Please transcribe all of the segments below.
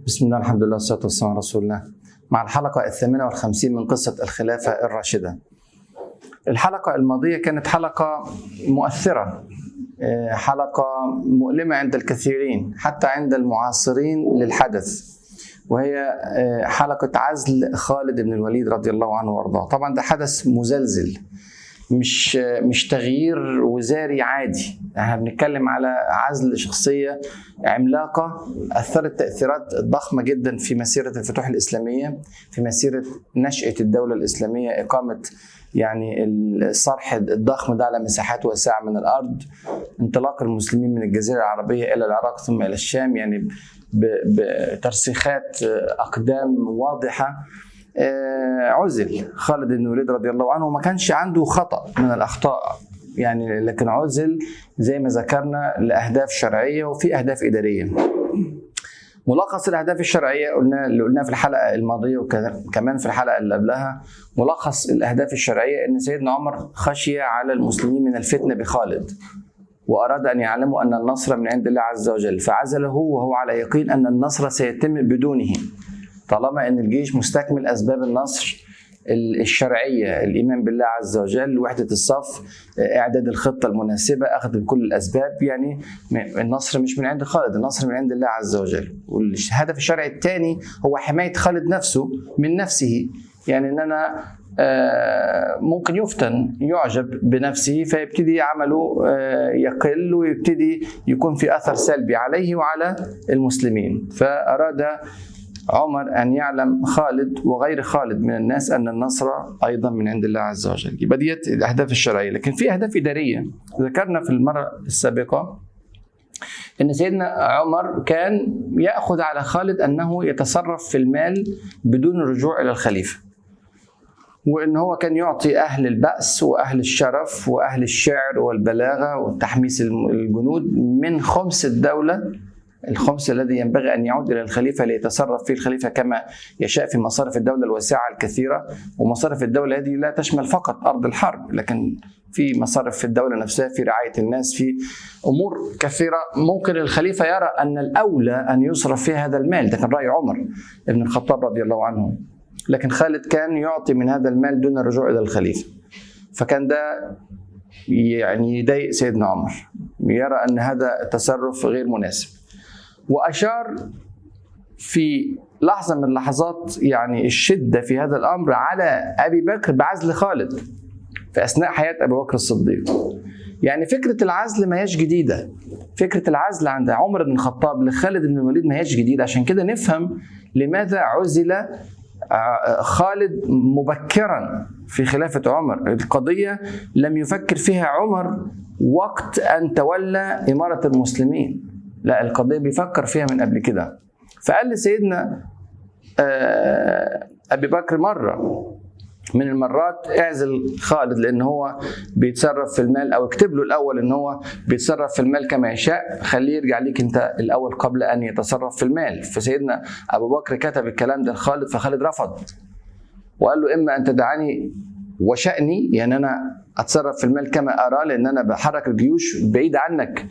بسم الله الحمد لله والصلاة والسلام على رسول الله مع الحلقة الثامنة والخمسين من قصة الخلافة الراشدة الحلقة الماضية كانت حلقة مؤثرة آه، حلقة مؤلمة عند الكثيرين حتى عند المعاصرين للحدث وهي آه، حلقة عزل خالد بن الوليد رضي الله عنه وارضاه طبعا ده حدث مزلزل مش مش تغيير وزاري عادي احنا بنتكلم على عزل شخصيه عملاقه اثرت تاثيرات ضخمه جدا في مسيره الفتوح الاسلاميه في مسيره نشاه الدوله الاسلاميه اقامه يعني الصرح الضخم ده على مساحات واسعه من الارض انطلاق المسلمين من الجزيره العربيه الى العراق ثم الى الشام يعني بترسيخات اقدام واضحه آه، عزل خالد بن الوليد رضي الله عنه وما كانش عنده خطأ من الأخطاء يعني لكن عزل زي ما ذكرنا لأهداف شرعية وفي أهداف إدارية ملخص الأهداف الشرعية قلنا اللي قلناه في الحلقة الماضية وكمان في الحلقة اللي قبلها ملخص الأهداف الشرعية إن سيدنا عمر خشي على المسلمين من الفتنة بخالد وأراد أن يعلموا أن النصر من عند الله عز وجل فعزله وهو على يقين أن النصر سيتم بدونه طالما ان الجيش مستكمل اسباب النصر الشرعيه الايمان بالله عز وجل وحده الصف اعداد الخطه المناسبه اخذ بكل الاسباب يعني النصر مش من عند خالد النصر من عند الله عز وجل والهدف الشرعي الثاني هو حمايه خالد نفسه من نفسه يعني ان انا آه، ممكن يفتن يعجب بنفسه فيبتدي عمله آه، يقل ويبتدي يكون في اثر سلبي عليه وعلى المسلمين فاراد عمر أن يعلم خالد وغير خالد من الناس أن النصر أيضا من عند الله عز وجل يبقى ديت الأهداف الشرعية لكن في أهداف إدارية ذكرنا في المرة السابقة ان سيدنا عمر كان ياخذ على خالد انه يتصرف في المال بدون الرجوع الى الخليفه وان هو كان يعطي اهل الباس واهل الشرف واهل الشعر والبلاغه وتحميس الجنود من خمس الدوله الخمس الذي ينبغي ان يعود الى الخليفه ليتصرف فيه الخليفه كما يشاء في مصارف الدوله الواسعه الكثيره ومصارف الدوله هذه لا تشمل فقط ارض الحرب لكن في مصارف في الدوله نفسها في رعايه الناس في امور كثيره ممكن الخليفه يرى ان الاولى ان يصرف فيها هذا المال ده كان راي عمر بن الخطاب رضي الله عنه لكن خالد كان يعطي من هذا المال دون الرجوع الى الخليفه فكان ده يعني يضايق سيدنا عمر يرى ان هذا تصرف غير مناسب واشار في لحظه من اللحظات يعني الشده في هذا الامر على ابي بكر بعزل خالد في اثناء حياه ابي بكر الصديق. يعني فكره العزل ما هياش جديده. فكره العزل عند عمر بن الخطاب لخالد بن الوليد ما هياش جديده عشان كده نفهم لماذا عزل آه، خالد مبكرا في خلافة عمر القضية لم يفكر فيها عمر وقت أن تولى إمارة المسلمين لا القضيه بيفكر فيها من قبل كده فقال لسيدنا آه، ابي بكر مره من المرات اعزل خالد لان هو بيتصرف في المال او اكتب له الاول ان هو بيتصرف في المال كما يشاء خليه يرجع ليك انت الاول قبل ان يتصرف في المال فسيدنا ابو بكر كتب الكلام ده لخالد فخالد رفض وقال له اما ان تدعني وشأني يعني انا اتصرف في المال كما ارى لان انا بحرك الجيوش بعيد عنك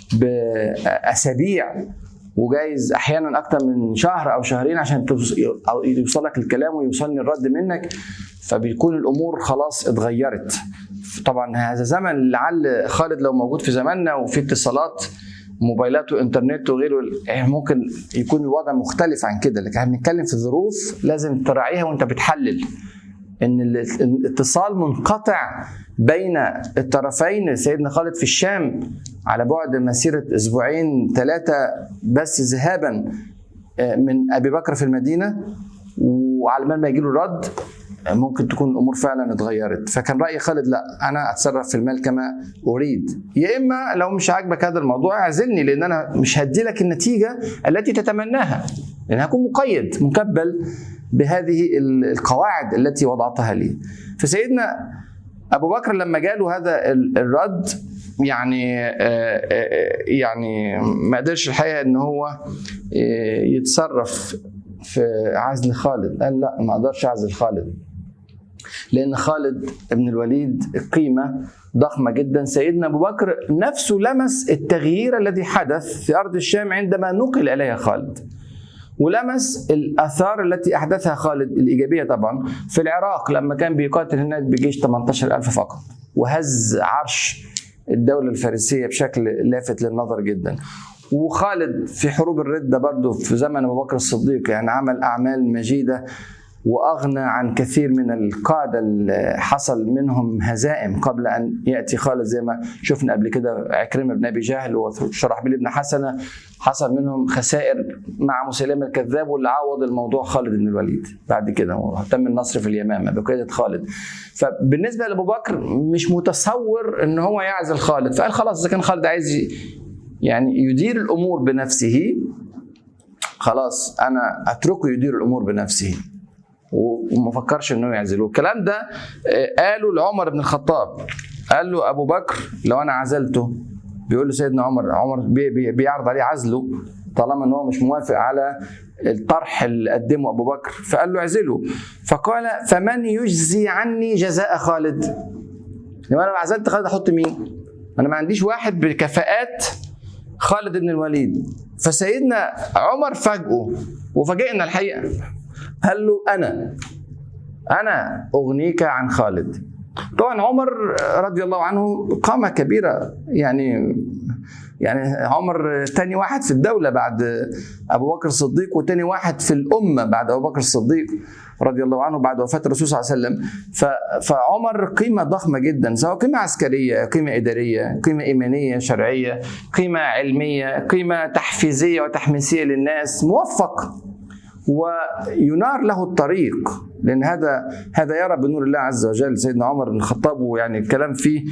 باسابيع وجايز احيانا اكتر من شهر او شهرين عشان يوصلك الكلام ويوصلني الرد منك فبيكون الامور خلاص اتغيرت طبعا هذا زمن لعل خالد لو موجود في زماننا وفي اتصالات موبايلات وانترنت وغيره يعني ممكن يكون الوضع مختلف عن كده لكن احنا بنتكلم في ظروف لازم تراعيها وانت بتحلل ان الاتصال منقطع بين الطرفين سيدنا خالد في الشام على بعد مسيرة أسبوعين ثلاثة بس ذهابا آه، من أبي بكر في المدينة وعلى ما يجي له الرد آه، ممكن تكون الامور فعلا اتغيرت فكان راي خالد لا انا اتصرف في المال كما اريد يا اما لو مش عاجبك هذا الموضوع اعزلني لان انا مش هدي لك النتيجه التي تتمناها لان هكون مقيد مكبل بهذه القواعد التي وضعتها لي فسيدنا ابو بكر لما جاله هذا الرد يعني آه، آه، يعني ما قدرش الحقيقه ان هو آه، يتصرف في عزل خالد قال لا ما اقدرش اعزل خالد لان خالد بن الوليد قيمه ضخمه جدا سيدنا ابو بكر نفسه لمس التغيير الذي حدث في ارض الشام عندما نقل اليها خالد ولمس الاثار التي احدثها خالد الايجابيه طبعا في العراق لما كان بيقاتل هناك بجيش 18000 فقط وهز عرش الدوله الفارسيه بشكل لافت للنظر جدا وخالد في حروب الردة برضه في زمن أبو بكر الصديق يعني عمل أعمال مجيدة واغنى عن كثير من القاده اللي حصل منهم هزائم قبل ان ياتي خالد زي ما شفنا قبل كده عكرمه بن ابي جهل وشرحبيل بن حسنه حصل منهم خسائر مع مسيلمه الكذاب واللي عوض الموضوع خالد بن الوليد بعد كده وتم النصر في اليمامه بقياده خالد فبالنسبه لابو بكر مش متصور ان هو يعزل خالد فقال خلاص اذا كان خالد عايز يعني يدير الامور بنفسه خلاص انا اتركه يدير الامور بنفسه وما فكرش انه يعزله الكلام ده قالوا لعمر بن الخطاب قال له ابو بكر لو انا عزلته بيقول له سيدنا عمر عمر بي بي بيعرض عليه عزله طالما ان هو مش موافق على الطرح اللي قدمه ابو بكر فقال له اعزله فقال فمن يجزي عني جزاء خالد لما انا عزلت خالد احط مين انا ما عنديش واحد بكفاءات خالد بن الوليد فسيدنا عمر فاجئه وفاجئنا الحقيقه قال له انا انا اغنيك عن خالد طبعا عمر رضي الله عنه قامه كبيره يعني يعني عمر تاني واحد في الدولة بعد أبو بكر الصديق وتاني واحد في الأمة بعد أبو بكر الصديق رضي الله عنه بعد وفاة الرسول صلى الله عليه وسلم فعمر قيمة ضخمة جدا سواء قيمة عسكرية قيمة إدارية قيمة إيمانية شرعية قيمة علمية قيمة تحفيزية وتحميسية للناس موفق وينار له الطريق لان هذا هذا يرى بنور الله عز وجل سيدنا عمر بن الخطاب ويعني الكلام فيه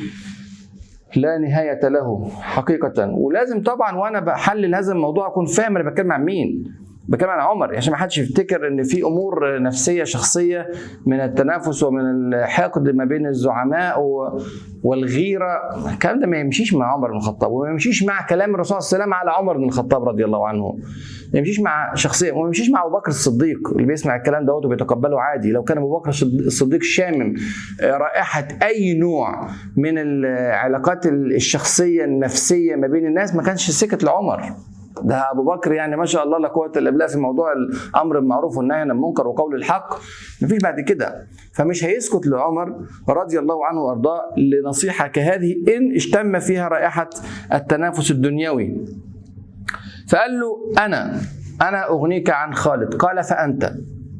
لا نهاية له حقيقة ولازم طبعا وانا بحلل هذا الموضوع اكون فاهم انا بتكلم عن مين بتكلم عن عمر عشان ما حدش يفتكر ان في امور نفسيه شخصيه من التنافس ومن الحقد ما بين الزعماء والغيره الكلام ده ما يمشيش مع عمر بن الخطاب وما يمشيش مع كلام الرسول صلى الله عليه وسلم على عمر بن الخطاب رضي الله عنه ما يمشيش مع شخصيه وما يمشيش مع ابو بكر الصديق اللي بيسمع الكلام دوت وبيتقبله عادي لو كان ابو بكر الصديق شامم رائحه اي نوع من العلاقات الشخصيه النفسيه ما بين الناس ما كانش سكت لعمر ده ابو بكر يعني ما شاء الله لا قوه الا بالله في موضوع الامر بالمعروف والنهي عن المنكر وقول الحق مفيش بعد كده فمش هيسكت لعمر رضي الله عنه وارضاه لنصيحه كهذه ان اشتم فيها رائحه التنافس الدنيوي فقال له انا انا اغنيك عن خالد قال فانت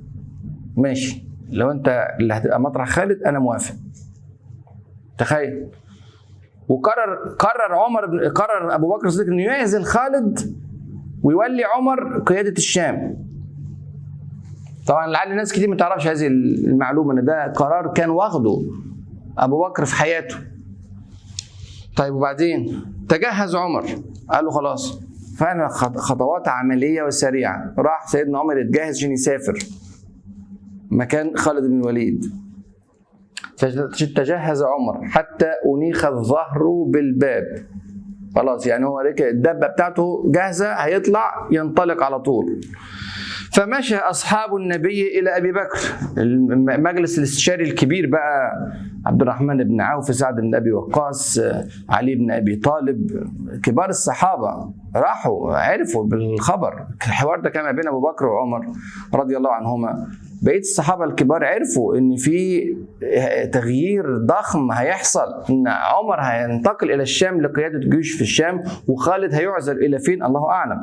ماشي لو انت اللي هتبقى مطرح خالد انا موافق تخيل وقرر قرر عمر قرر ابو بكر الصديق انه يعزل خالد ويولي عمر قياده الشام طبعا لعل ناس كتير ما تعرفش هذه المعلومه ان ده قرار كان واخده ابو بكر في حياته طيب وبعدين تجهز عمر قال له خلاص فعلا خطوات عمليه وسريعه راح سيدنا عمر يتجهز عشان يسافر مكان خالد بن الوليد فتجهز عمر حتى أنيخ الظهر بالباب خلاص يعني هو الدبة بتاعته جاهزة هيطلع ينطلق على طول فمشى أصحاب النبي إلى أبي بكر المجلس الاستشاري الكبير بقى عبد الرحمن بن عوف سعد بن أبي وقاص علي بن أبي طالب كبار الصحابة راحوا عرفوا بالخبر الحوار ده كان ما بين أبو بكر وعمر رضي الله عنهما بقيه الصحابه الكبار عرفوا ان في تغيير ضخم هيحصل ان عمر هينتقل الى الشام لقياده جيوش في الشام وخالد هيعزل الى فين الله اعلم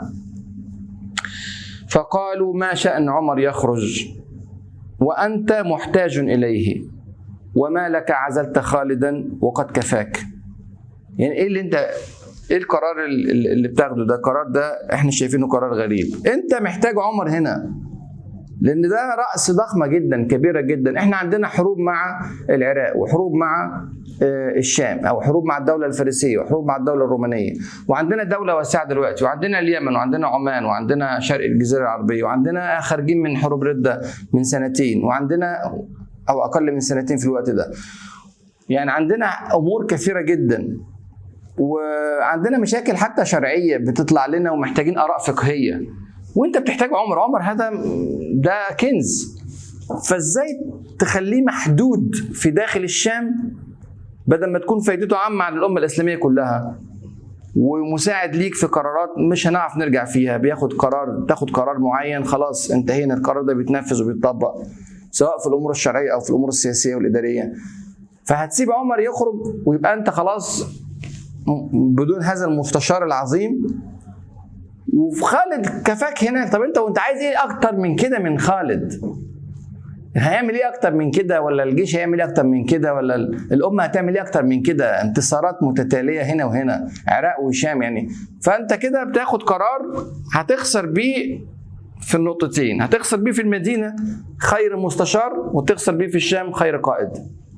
فقالوا ما شان عمر يخرج وانت محتاج اليه وما لك عزلت خالدا وقد كفاك يعني ايه اللي انت ايه القرار اللي بتاخده ده القرار ده احنا شايفينه قرار غريب انت محتاج عمر هنا لان ده راس ضخمه جدا كبيره جدا احنا عندنا حروب مع العراق وحروب مع الشام او حروب مع الدوله الفارسيه وحروب مع الدوله الرومانيه وعندنا دوله واسعه دلوقتي وعندنا اليمن وعندنا عمان وعندنا شرق الجزيره العربيه وعندنا خارجين من حروب رده من سنتين وعندنا او اقل من سنتين في الوقت ده يعني عندنا امور كثيره جدا وعندنا مشاكل حتى شرعيه بتطلع لنا ومحتاجين اراء فقهيه وانت بتحتاج عمر عمر هذا ده كنز فازاي تخليه محدود في داخل الشام بدل ما تكون فايدته عامه على الامه الاسلاميه كلها ومساعد ليك في قرارات مش هنعرف نرجع فيها بياخد قرار تاخد قرار معين خلاص انتهينا القرار ده بيتنفذ وبيتطبق سواء في الامور الشرعيه او في الامور السياسيه والاداريه فهتسيب عمر يخرج ويبقى انت خلاص بدون هذا المستشار العظيم وخالد كفاك هناك طب انت وانت عايز ايه اكتر من كده من خالد هيعمل ايه اكتر من كده ولا الجيش هيعمل ايه اكتر من كده ولا الامه هتعمل ايه اكتر من كده انتصارات متتاليه هنا وهنا عراق وشام يعني فانت كده بتاخد قرار هتخسر بيه في النقطتين هتخسر بيه في المدينه خير مستشار وتخسر بيه في الشام خير قائد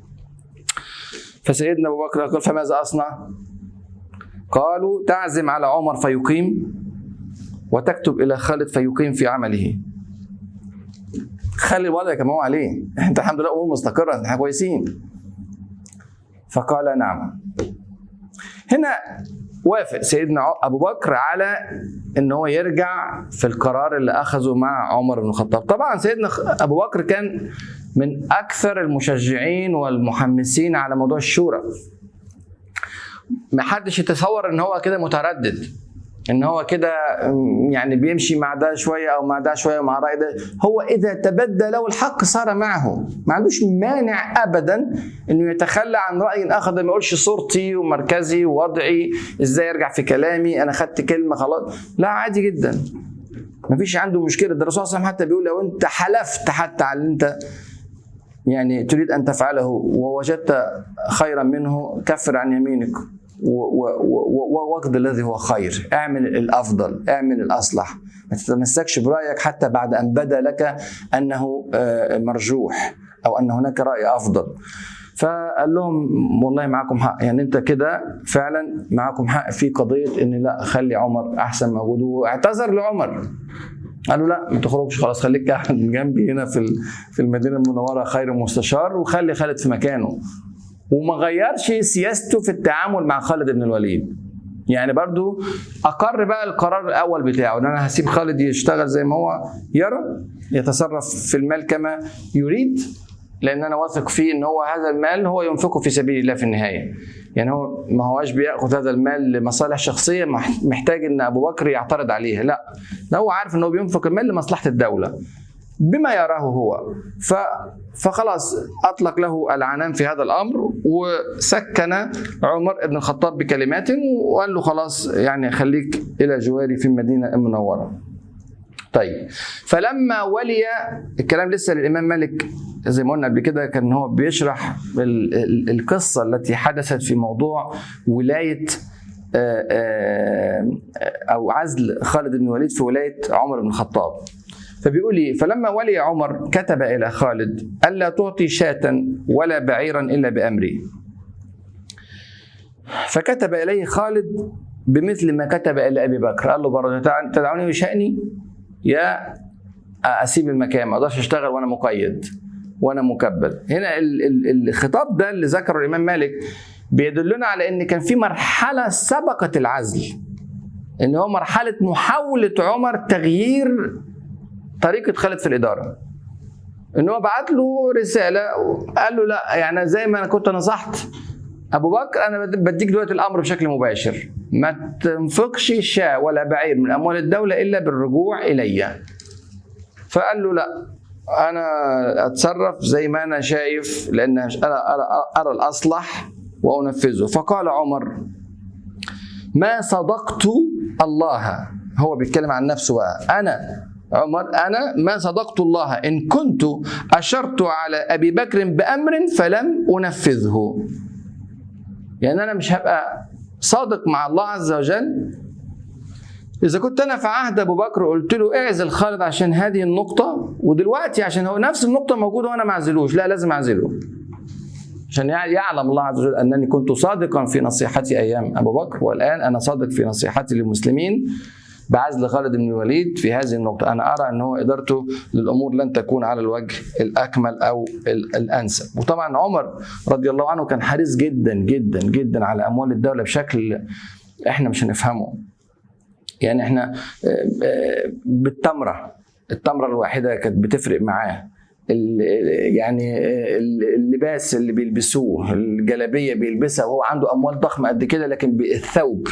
فسيدنا ابو بكر قال فماذا اصنع قالوا تعزم على عمر فيقيم وتكتب الى خالد فيقيم في عمله خلي الوضع كما هو عليه انت الحمد لله امور مستقره احنا كويسين فقال نعم هنا وافق سيدنا ابو بكر على ان هو يرجع في القرار اللي اخذه مع عمر بن الخطاب طبعا سيدنا ابو بكر كان من اكثر المشجعين والمحمسين على موضوع الشورى ما حدش يتصور ان هو كده متردد ان هو كده يعني بيمشي مع ده شويه او مع ده شويه مع راي ده هو اذا تبدى له الحق صار معه ما عندوش مانع ابدا انه يتخلى عن راي اخر ما يقولش صورتي ومركزي ووضعي ازاي ارجع في كلامي انا خدت كلمه خلاص لا عادي جدا ما فيش عنده مشكله ده الرسول صلى الله عليه وسلم حتى بيقول لو انت حلفت حتى على اللي انت يعني تريد ان تفعله ووجدت خيرا منه كفر عن يمينك واقض الذي هو خير اعمل الافضل اعمل الاصلح ما تتمسكش برايك حتى بعد ان بدا لك انه مرجوح او ان هناك راي افضل فقال لهم والله معاكم حق يعني انت كده فعلا معاكم حق في قضيه ان لا خلي عمر احسن موجود واعتذر لعمر قالوا لا ما تخرجش خلاص خليك قاعد جنبي هنا في في المدينه المنوره خير مستشار وخلي خالد في مكانه وما غيرش سياسته في التعامل مع خالد بن الوليد يعني برضو اقر بقى القرار الاول بتاعه ان انا هسيب خالد يشتغل زي ما هو يرى يتصرف في المال كما يريد لان انا واثق فيه ان هو هذا المال هو ينفقه في سبيل الله في النهايه يعني هو ما هوش بياخذ هذا المال لمصالح شخصيه محتاج ان ابو بكر يعترض عليها لا ده هو عارف ان هو بينفق المال لمصلحه الدوله بما يراه هو ف فخلاص اطلق له العنان في هذا الامر وسكن عمر بن الخطاب بكلمات وقال له خلاص يعني خليك الى جواري في المدينه المنوره. طيب فلما ولي الكلام لسه للامام مالك زي ما قلنا قبل كده كان هو بيشرح القصه التي حدثت في موضوع ولايه او عزل خالد بن الوليد في ولايه عمر بن الخطاب. فبيقول لي فلما ولي عمر كتب الى خالد الا تعطي شاة ولا بعيرا الا بامري. فكتب اليه خالد بمثل ما كتب الى ابي بكر قال له برضه تدعوني بشاني يا اسيب المكان ما اقدرش اشتغل وانا مقيد وانا مكبل هنا الخطاب ده اللي ذكره الامام مالك بيدلنا على ان كان في مرحله سبقت العزل ان هو مرحله محاوله عمر تغيير طريقه خالد في الاداره ان هو بعت له رساله قال له لا يعني زي ما انا كنت نصحت ابو بكر انا بديك دلوقتي الامر بشكل مباشر ما تنفقش شاة ولا بعير من اموال الدوله الا بالرجوع الي فقال له لا انا اتصرف زي ما انا شايف لان انا ارى, أرى الاصلح وانفذه فقال عمر ما صدقت الله هو بيتكلم عن نفسه بقى انا عمر انا ما صدقت الله ان كنت اشرت على ابي بكر بامر فلم انفذه يعني انا مش هبقى صادق مع الله عز وجل إذا كنت أنا في عهد أبو بكر قلت له اعزل خالد عشان هذه النقطة ودلوقتي عشان هو نفس النقطة موجودة وأنا ما أعزلوش لا لازم أعزله عشان يعلم الله عز وجل أنني كنت صادقا في نصيحتي أيام أبو بكر والآن أنا صادق في نصيحتي للمسلمين بعزل خالد بن الوليد في هذه النقطة أنا أرى أن هو إدارته للأمور لن تكون على الوجه الأكمل أو الأنسب وطبعا عمر رضي الله عنه كان حريص جدا جدا جدا على أموال الدولة بشكل إحنا مش هنفهمه يعني إحنا بالتمرة التمرة الواحدة كانت بتفرق معاه يعني اللباس اللي بيلبسوه الجلابيه بيلبسها وهو عنده اموال ضخمه قد كده لكن الثوب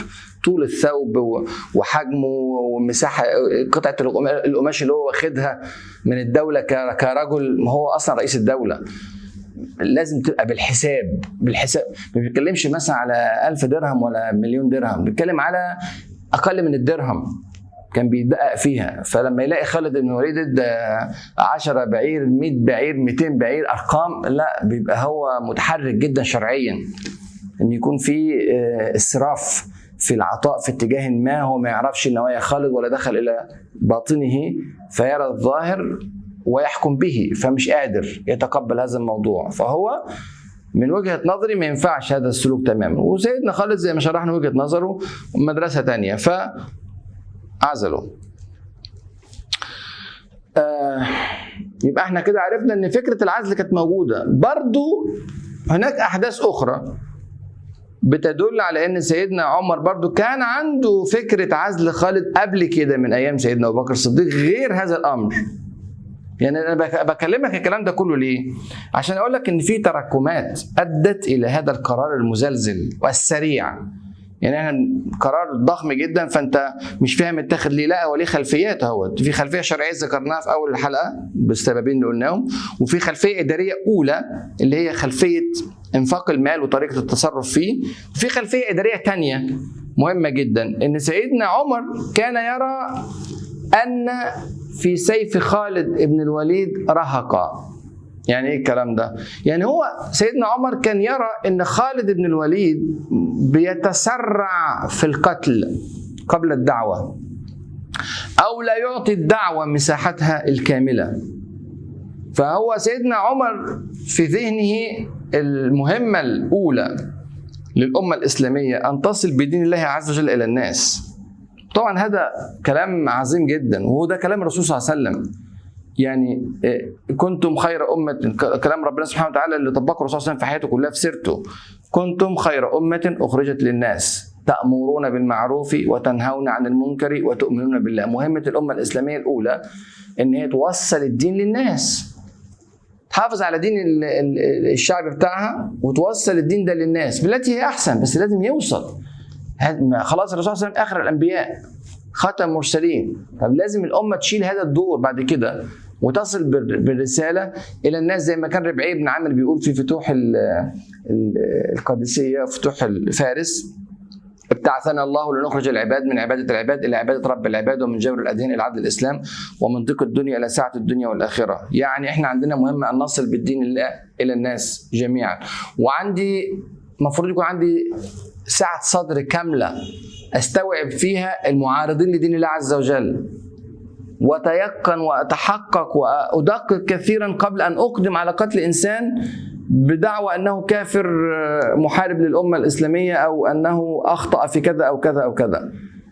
طول الثوب و- وحجمه ومساحه قطعه القماش اللي هو واخدها من الدوله ك- كرجل ما هو اصلا رئيس الدوله لازم تبقى بالحساب بالحساب ما بيتكلمش مثلا على ألف درهم ولا مليون درهم بيتكلم على اقل من الدرهم كان بيدقق فيها فلما يلاقي خالد بن الوليد ادى 10 بعير 100 بعير 200 بعير ارقام لا بيبقى هو متحرك جدا شرعيا ان يكون في آه، اسراف في العطاء في اتجاه ما هو ما يعرفش نوايا خالد ولا دخل الى باطنه فيرى الظاهر ويحكم به فمش قادر يتقبل هذا الموضوع فهو من وجهه نظري ما ينفعش هذا السلوك تماما وسيدنا خالد زي ما شرحنا وجهه نظره مدرسه تانية ف عزلوا آه يبقى احنا كده عرفنا ان فكره العزل كانت موجوده برضو هناك احداث اخرى بتدل على ان سيدنا عمر برضو كان عنده فكره عزل خالد قبل كده من ايام سيدنا ابو بكر الصديق غير هذا الامر يعني انا بك- بكلمك الكلام ده كله ليه؟ عشان اقول لك ان في تراكمات ادت الى هذا القرار المزلزل والسريع يعني احنا قرار ضخم جدا فانت مش فاهم اتاخد ليه لا هو ليه خلفيات اهوت في خلفيه شرعيه ذكرناها في اول الحلقه بالسببين اللي قلناهم وفي خلفيه اداريه اولى اللي هي خلفيه انفاق المال وطريقه التصرف فيه وفي خلفيه اداريه ثانيه مهمه جدا ان سيدنا عمر كان يرى ان في سيف خالد بن الوليد رهقا يعني ايه الكلام ده؟ يعني هو سيدنا عمر كان يرى ان خالد بن الوليد بيتسرع في القتل قبل الدعوه او لا يعطي الدعوه مساحتها الكامله فهو سيدنا عمر في ذهنه المهمه الاولى للامه الاسلاميه ان تصل بدين الله عز وجل الى الناس طبعا هذا كلام عظيم جدا وهو ده كلام الرسول صلى الله عليه وسلم يعني إيه، كنتم خير أمة ك- كلام ربنا سبحانه وتعالى اللي طبقه الرسول صلى الله عليه وسلم في حياته كلها في سيرته كنتم خير أمة أخرجت للناس تأمرون بالمعروف وتنهون عن المنكر وتؤمنون بالله مهمة الأمة الإسلامية الأولى إن هي توصل الدين للناس تحافظ على دين ال- ال- الشعب بتاعها وتوصل الدين ده للناس بالتي هي أحسن بس لازم يوصل هاد- ما- خلاص الرسول صلى الله عليه وسلم آخر الأنبياء ختم المرسلين طب لازم الأمة تشيل هذا الدور بعد كده وتصل بال- بالرسالة إلى الناس زي ما كان ربعي بن عامر بيقول في فتوح ال- ال- القادسية فتوح الفارس ابتعثنا الله لنخرج العباد من عبادة العباد إلى عبادة رب العباد ومن جور الأديان إلى عدل الإسلام ومن ضيق الدنيا إلى سعة الدنيا والآخرة يعني إحنا عندنا مهمة أن نصل بالدين الله إلى الناس جميعا وعندي المفروض يكون عندي سعة صدر كاملة استوعب فيها المعارضين لدين الله عز وجل وتيقن واتحقق وادقق كثيرا قبل ان اقدم على قتل انسان بدعوى انه كافر محارب للامه الاسلاميه او انه اخطا في كذا او كذا او كذا.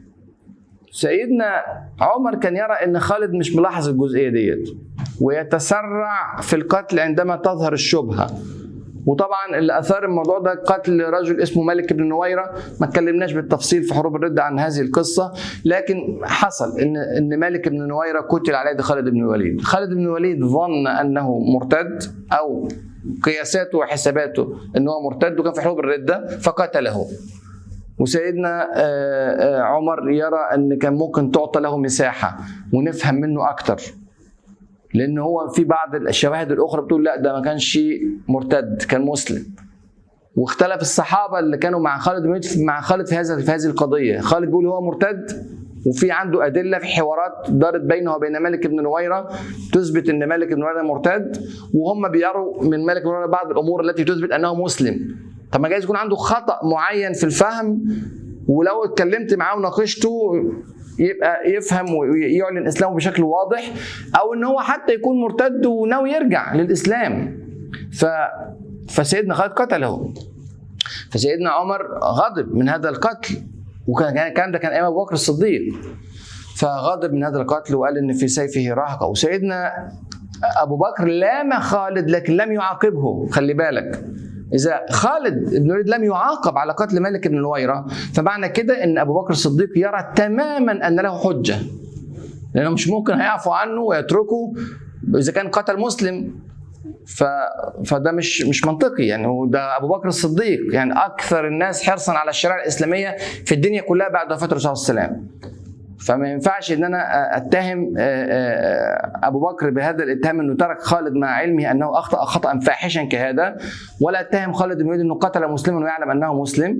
سيدنا عمر كان يرى ان خالد مش ملاحظ الجزئيه ديت ويتسرع في القتل عندما تظهر الشبهه وطبعا اللي اثار الموضوع ده قتل رجل اسمه مالك بن نويره ما اتكلمناش بالتفصيل في حروب الرده عن هذه القصه لكن حصل ان ان مالك بن نويره قتل على يد خالد بن الوليد خالد بن الوليد ظن انه مرتد او قياساته وحساباته ان هو مرتد وكان في حروب الرده فقتله وسيدنا آه، آه، عمر يرى ان كان ممكن تعطى له مساحه ونفهم منه اكتر لان هو في بعض الشواهد الاخرى بتقول لا ده ما كانش مرتد كان مسلم واختلف الصحابه اللي كانوا مع خالد بن الوليد مع خالد في هذا في هذه القضيه خالد بيقول هو مرتد وفي عنده ادله في حوارات دارت بينه وبين مالك بن نويره تثبت ان مالك بن نويره مرتد وهم بيروا من مالك بن نويره بعض الامور التي تثبت انه مسلم طب ما جايز يكون عنده خطا معين في الفهم ولو اتكلمت معاه وناقشته يبقى يفهم ويعلن اسلامه بشكل واضح او ان هو حتى يكون مرتد وناوي يرجع للاسلام ف فسيدنا خالد قتله فسيدنا عمر غضب من هذا القتل وكان كان ده كان ايام ابو بكر الصديق فغضب من هذا القتل وقال ان في سيفه رهقه وسيدنا ابو بكر لام خالد لكن لم يعاقبه خلي بالك إذا خالد بن الوليد لم يعاقب على قتل مالك بن الويرة فمعنى كده إن أبو بكر الصديق يرى تماما أن له حجة لأنه مش ممكن هيعفو عنه ويتركه إذا كان قتل مسلم ف... فده مش مش منطقي يعني وده ابو بكر الصديق يعني اكثر الناس حرصا على الشريعه الاسلاميه في الدنيا كلها بعد وفاه الرسول صلى الله عليه وسلم فما ينفعش ان انا اتهم ابو بكر بهذا الاتهام انه ترك خالد مع علمه انه اخطا خطا فاحشا كهذا ولا اتهم خالد بن الوليد انه قتل مسلما ويعلم انه مسلم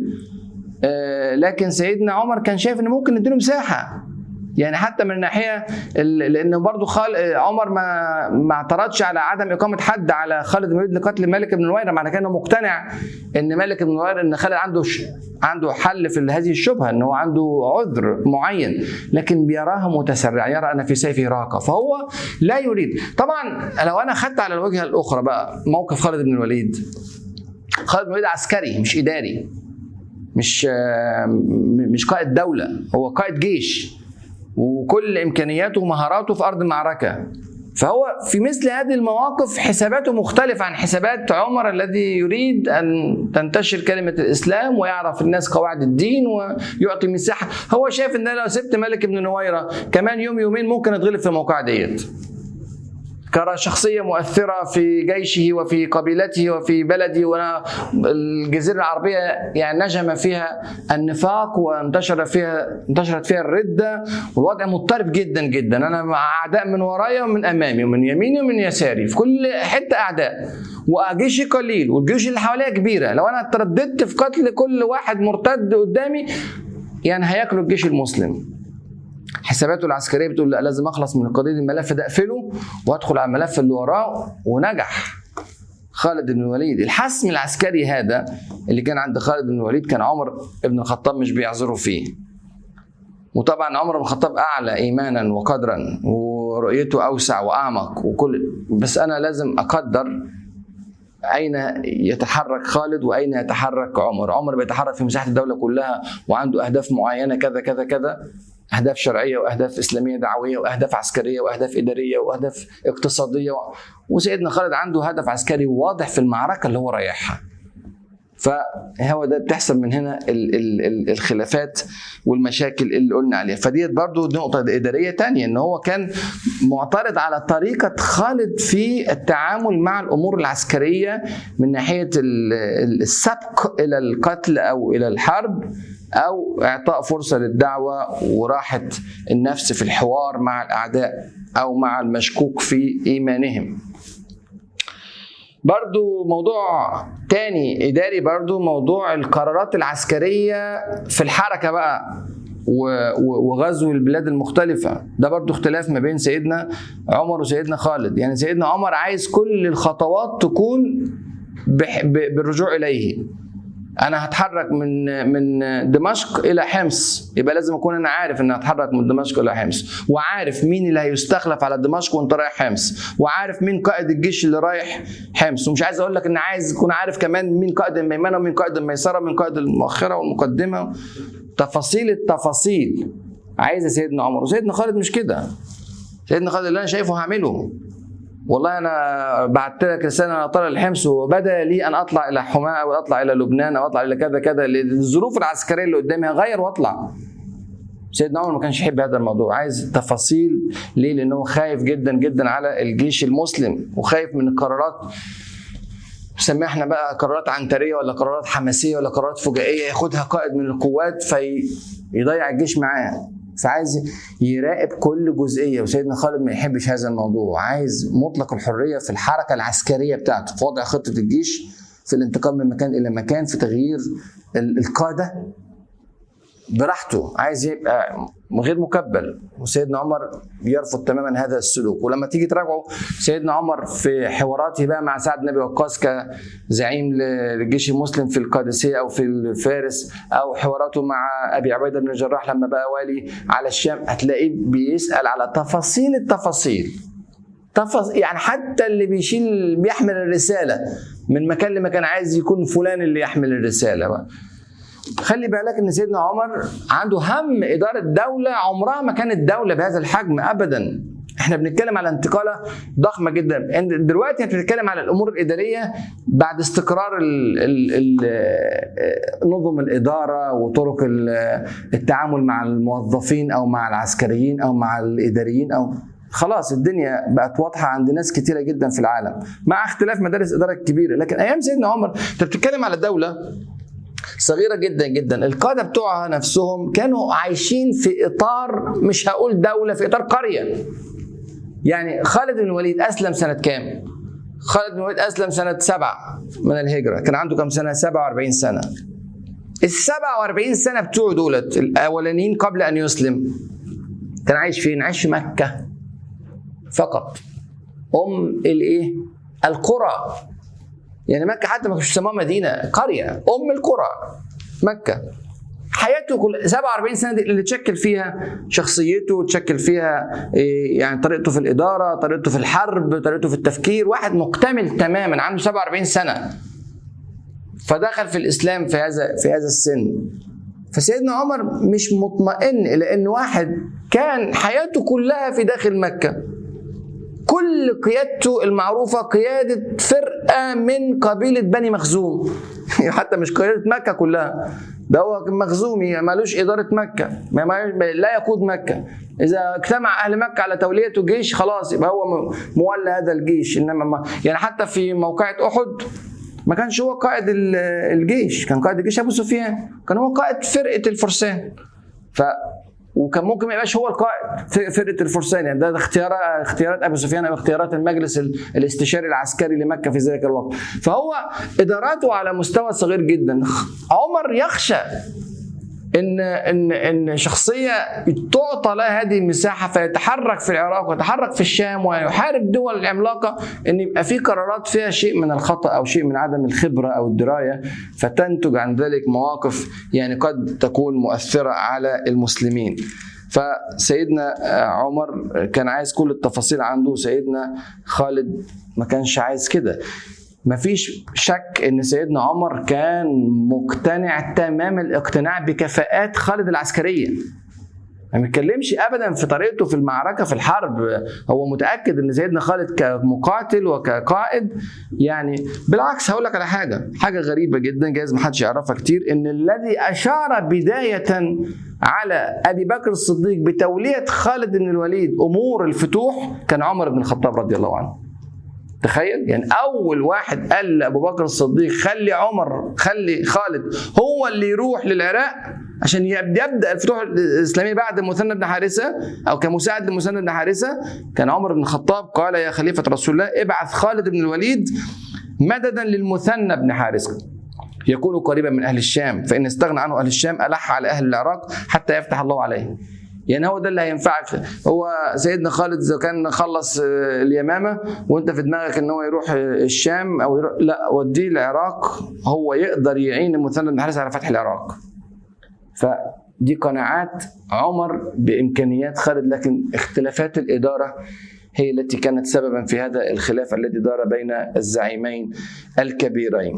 لكن سيدنا عمر كان شايف ان ممكن نديله مساحه يعني حتى من الناحيه لان برضه خال عمر ما ما اعترضش على عدم اقامه حد على خالد بن الوليد لقتل مالك بن نويره معنى كانه مقتنع ان مالك بن نويره ان خالد عنده ش... عنده حل في هذه الشبهه ان هو عنده عذر معين لكن بيراها متسرع يرى ان في سيفه راقه فهو لا يريد طبعا لو انا خدت على الوجهه الاخرى بقى موقف خالد بن الوليد خالد بن الوليد عسكري مش اداري مش مش قائد دوله هو قائد جيش وكل امكانياته ومهاراته في ارض المعركه فهو في مثل هذه المواقف حساباته مختلفة عن حسابات عمر الذي يريد أن تنتشر كلمة الإسلام ويعرف الناس قواعد الدين ويعطي مساحة هو شايف أن لو سبت ملك بن نويرة كمان يوم يومين ممكن أتغلب في الموقع ديت كشخصية مؤثرة في جيشه وفي قبيلته وفي بلده والجزيرة العربية يعني نجم فيها النفاق وانتشر فيها انتشرت فيها الردة والوضع مضطرب جدا جدا أنا مع أعداء من ورايا ومن أمامي ومن يميني ومن يساري في كل حتة أعداء وجيشي قليل والجيوش اللي حواليا كبيرة لو أنا ترددت في قتل كل واحد مرتد قدامي يعني هياكلوا الجيش المسلم حساباته العسكريه بتقول لا لازم اخلص من القضيه الملف ده اقفله وادخل على الملف اللي وراه ونجح خالد بن الوليد الحسم العسكري هذا اللي كان عند خالد بن الوليد كان عمر بن الخطاب مش بيعذره فيه وطبعا عمر بن الخطاب اعلى ايمانا وقدرا ورؤيته اوسع واعمق وكل بس انا لازم اقدر اين يتحرك خالد واين يتحرك عمر عمر بيتحرك في مساحه الدوله كلها وعنده اهداف معينه كذا كذا كذا اهداف شرعيه واهداف اسلاميه دعويه واهداف عسكريه واهداف اداريه واهداف اقتصاديه وسيدنا خالد عنده هدف عسكري واضح في المعركه اللي هو رايحها فهو ده بتحصل من هنا ال ال ال الخلافات والمشاكل اللي قلنا عليها فديت برضو نقطة إدارية تانية إن هو كان معترض على طريقة خالد في التعامل مع الأمور العسكرية من ناحية السبق إلى القتل أو إلى الحرب او اعطاء فرصه للدعوه وراحه النفس في الحوار مع الاعداء او مع المشكوك في ايمانهم برضو موضوع تاني اداري برضو موضوع القرارات العسكريه في الحركه بقى وغزو البلاد المختلفة ده برضو اختلاف ما بين سيدنا عمر وسيدنا خالد يعني سيدنا عمر عايز كل الخطوات تكون بالرجوع إليه انا هتحرك من من دمشق الى حمص يبقى لازم اكون انا عارف ان هتحرك من دمشق الى حمص وعارف مين اللي هيستخلف على دمشق وانت رايح حمص وعارف مين قائد الجيش اللي رايح حمص ومش عايز اقول لك ان عايز تكون عارف كمان مين قائد الميمنه ومين قائد الميسره ومين قائد المؤخره والمقدمه تفاصيل التفاصيل عايز سيدنا عمر وسيدنا خالد مش كده سيدنا خالد اللي انا شايفه هعمله والله انا بعت لك رساله انا طالع الحمص وبدا لي ان اطلع الى حماه او اطلع الى لبنان او اطلع الى كذا كذا الظروف العسكريه اللي قدامي هغير واطلع سيدنا عمر ما كانش يحب هذا الموضوع عايز تفاصيل ليه لانه خايف جدا جدا على الجيش المسلم وخايف من القرارات نسميها احنا بقى قرارات عنتريه ولا قرارات حماسيه ولا قرارات فجائيه ياخدها قائد من القوات فيضيع الجيش معاه فعايز يراقب كل جزئيه وسيدنا خالد ما يحبش هذا الموضوع عايز مطلق الحريه في الحركه العسكريه بتاعته في وضع خطه الجيش في الانتقال من مكان الى مكان في تغيير القاده براحته عايز يبقى غير مكبل وسيدنا عمر يرفض تماما هذا السلوك ولما تيجي تراجعوا سيدنا عمر في حواراته بقى مع سعد بن ابي وقاص كزعيم للجيش المسلم في القادسيه او في فارس او حواراته مع ابي عبيده بن الجراح لما بقى والي على الشام هتلاقيه بيسال على تفاصيل التفاصيل تفاصيل يعني حتى اللي بيشيل بيحمل الرساله من مكان لمكان عايز يكون فلان اللي يحمل الرساله بقى. خلي بالك ان سيدنا عمر عنده هم اداره دوله عمرها ما كانت دوله بهذا الحجم ابدا احنا بنتكلم على انتقاله ضخمه جدا دلوقتي انت بتتكلم على الامور الاداريه بعد استقرار ال ال ال نظم الاداره وطرق التعامل مع الموظفين او مع العسكريين او مع الاداريين او خلاص الدنيا بقت واضحه عند ناس كتيره جدا في العالم مع اختلاف مدارس اداره كبيره لكن ايام سيدنا عمر انت بتتكلم على دوله صغيره جدا جدا القاده بتوعها نفسهم كانوا عايشين في اطار مش هقول دوله في اطار قريه يعني خالد بن الوليد اسلم سنه كام خالد بن الوليد اسلم سنه سبعة من الهجره كان عنده كم سنه 47 سنه ال 47 سنه بتوعه دولت الاولانيين قبل ان يسلم كان عايش فين عايش في مكه فقط ام الايه القرى يعني مكه حتى ما كانش بيسموها مدينه قريه ام القرى مكه حياته كل 47 سنه دي اللي تشكل فيها شخصيته تشكل فيها إيه، يعني طريقته في الاداره طريقته في الحرب طريقته في التفكير واحد مكتمل تماما عنده 47 سنه فدخل في الاسلام في هذا في هذا السن فسيدنا عمر مش مطمئن الى ان واحد كان حياته كلها في داخل مكه كل قيادته المعروفه قياده فرقه من قبيله بني مخزوم حتى مش قياده مكه كلها ده هو مخزومي مالوش اداره مكه ما ما لا يقود مكه اذا اجتمع اهل مكه على توليه جيش خلاص يبقى هو م- مولى هذا الجيش انما ما يعني حتى في موقعه احد ما كانش هو قائد ال- الجيش كان قائد الجيش ابو سفيان كان هو قائد فرقه الفرسان ف وكان ممكن ما يبقاش هو القائد في فرقه الفرسان يعني ده, ده اختيارات اختيارات ابو سفيان او اختيارات المجلس ال- الاستشاري العسكري لمكه في ذلك الوقت فهو اداراته على مستوى صغير جدا عمر يخشى ان ان ان شخصيه تعطى لها هذه المساحه فيتحرك في العراق ويتحرك في الشام ويحارب دول العملاقه ان يبقى في قرارات فيها شيء من الخطا او شيء من عدم الخبره او الدرايه فتنتج عن ذلك مواقف يعني قد تكون مؤثره على المسلمين فسيدنا عمر كان عايز كل التفاصيل عنده سيدنا خالد ما كانش عايز كده مفيش شك ان سيدنا عمر كان مقتنع تمام الاقتناع بكفاءات خالد العسكريه ما بيتكلمش ابدا في طريقته في المعركه في الحرب هو متاكد ان سيدنا خالد كمقاتل وكقائد يعني بالعكس هقول لك على حاجه حاجه غريبه جدا جايز ما حدش يعرفها كتير ان الذي اشار بدايه على ابي بكر الصديق بتوليه خالد بن الوليد امور الفتوح كان عمر بن الخطاب رضي الله عنه تخيل يعني اول واحد قال لابو بكر الصديق خلي عمر خلي خالد هو اللي يروح للعراق عشان يبدا الفتوح الاسلاميه بعد مثنى بن حارثه او كمساعد لمثنى بن حارثه كان عمر بن الخطاب قال يا خليفه رسول الله ابعث خالد بن الوليد مددا للمثنى بن حارثه يكون قريبا من اهل الشام فان استغنى عنه اهل الشام الح على اهل العراق حتى يفتح الله عليه يعني هو ده اللي هينفعك هو سيدنا خالد اذا كان خلص اليمامه وانت في دماغك ان هو يروح الشام او يروح لا وديه العراق هو يقدر يعين المثنى بن حارث على فتح العراق فدي قناعات عمر بامكانيات خالد لكن اختلافات الاداره هي التي كانت سببا في هذا الخلاف الذي دار بين الزعيمين الكبيرين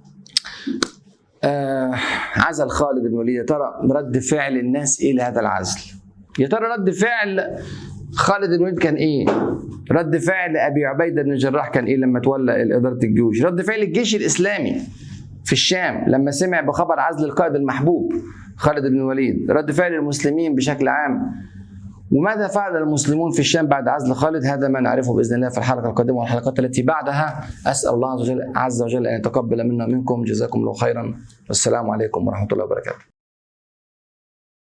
آه عزل خالد بن الوليد يا ترى رد فعل الناس ايه لهذا العزل يا ترى رد فعل خالد بن الوليد كان ايه رد فعل ابي عبيده بن الجراح كان ايه لما تولى اداره الجيوش رد فعل الجيش الاسلامي في الشام لما سمع بخبر عزل القائد المحبوب خالد بن الوليد رد فعل المسلمين بشكل عام وماذا فعل المسلمون في الشام بعد عزل خالد هذا ما نعرفه باذن الله في الحلقه القادمه والحلقات التي بعدها اسال الله عز وجل, عز وجل ان يتقبل منا ومنكم جزاكم الله خيرا والسلام عليكم ورحمه الله وبركاته